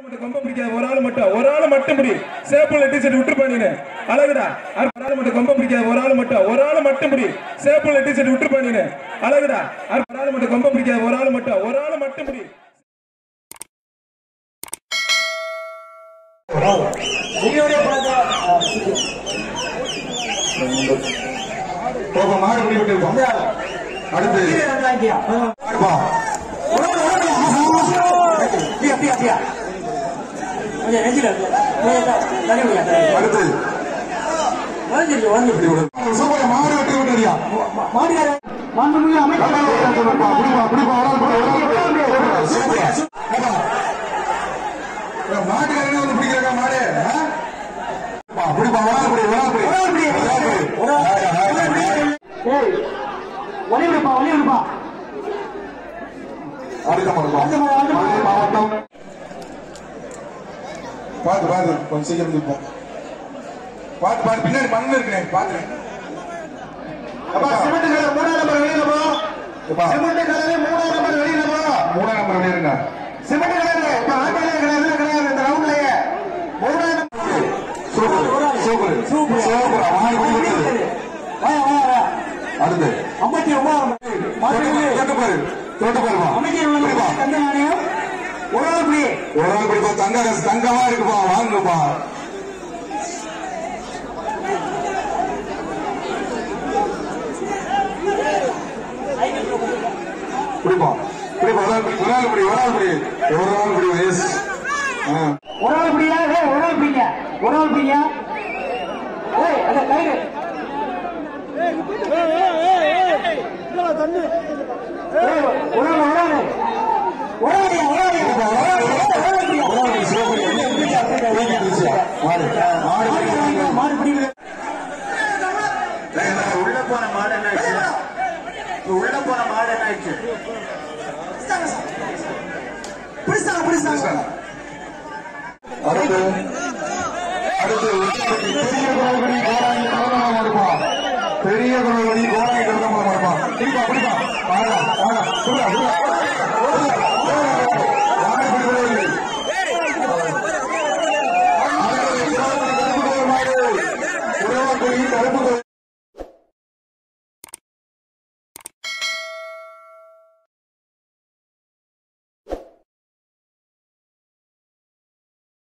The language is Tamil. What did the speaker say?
மட்டும் கொம்ப பிடிக்காத ஒரு ஆள் மட்டும் ஒரு ஆள் மட்டும் பிடி சேப்புல டிஷர்ட் விட்டு பண்ணினு அழகுடா அரு- ஒரு ஆள் மட்டும் கொம்ப பிடிக்காத ஒரு ஆள் மட்டும் ஒரு ஆள் மட்டும் பிடி சேப்புல டிஷர்ட் விட்டு பண்ணினு அழகுடா அரு- ஒரு ஆள் மட்டும் கொம்ப பிடிக்காத ஒரு ஆள் மட்டும் ஒரு ஆள் மட்டும் பிடி போக மாடு பிடி விட்டு இருப்போம் அடுத்து மாடுப்பா. அடுத்து இப்படி விடு. சூப்பர் மாடு வெட்டி விட்டுறியா பிடிப்பா பிடிப்பா ஒரு ஆள் பிடி, ஒரு ஆள் பிடி. சூப்பர். ஏப்பா. ஏ, மாட்டுக்காரனே வந்து பிடிக்கிறக்கா மாடு ஆ? பா, பிடிப்பா ஒரு ஆள் பிடி ஒரு ஆள் பிடி ஒரு ஆள் பிடி ஒரு ஆள் பிடி அடுத்த மாடுப்பா மதுரை மாவட்டம் பார்த்து பார்த்து கொஞ்சம் சீக்கிரம் இருப்போம் பார்த்து பார்த்து பின்னாடி மண்ணு இருக்கிறேன் பார்த்து அப்பா சிமெண்ட் கலர் மூணாம் நம்பர் வெளியில போ சிமெண்ட் கலர் மூணாம் நம்பர் வெளியில போ மூணாம் நம்பர் வெளியிருங்க சிமெண்ட் கலர்ல இப்ப ஆட்டாளே கிடையாது கிடையாது இந்த ரவுண்ட்லயே மூணாம் number super super super super ஆறு மணி விட்டது அடுத்து ஐம்பத்தி ஒன்பது தொட்டு பாரு தொட்டு பாருமா ஒரு ஆள் பிடி ஒரு ஆள் பிடிப்பா தங்க காசு தங்கமா இருக்குப்பா வாங்குப்பா பிடிப்பா பிடிப்பா ஒரு ஆள் பிடி ஒரு ஆள் பிடி ஒரு ஆள் பிடி ஒரு ஆள் பிடி வயசு ஒரு ஆள் பிடியா ஏய், ஒரு ஆள் பிடிங்க ஒரு ஆள் பிடிங்க ஏய் அத கயிறு ஏய், ஒரு ஆள் ஒரு ஆள் ஒரு ஆள் ஒரு ஆள் ஒரு ஆள் ஒரு ஆள் பிடியா? ஒரு ஆள் பிடி சிவப்பு என்ன பிடிச்சா மாடு மாடு பிடி. மாடு பிடிங்க உள்ள போன மாடு என்ன ஆச்சு இப்ப உள்ள போன மாடு என்ன ஆச்சு பிடிச்சாங்க பிடிச்சாங்க அடுத்து அடுத்து பெரிய குரல்வடி கோராயி கலந்தமா இருப்பா பெரிய குரல்வடி கோராயி கலந்தமா இருப்பா பிடிப்பா பிடிப்பா வாடா வாடா சுடா சுடா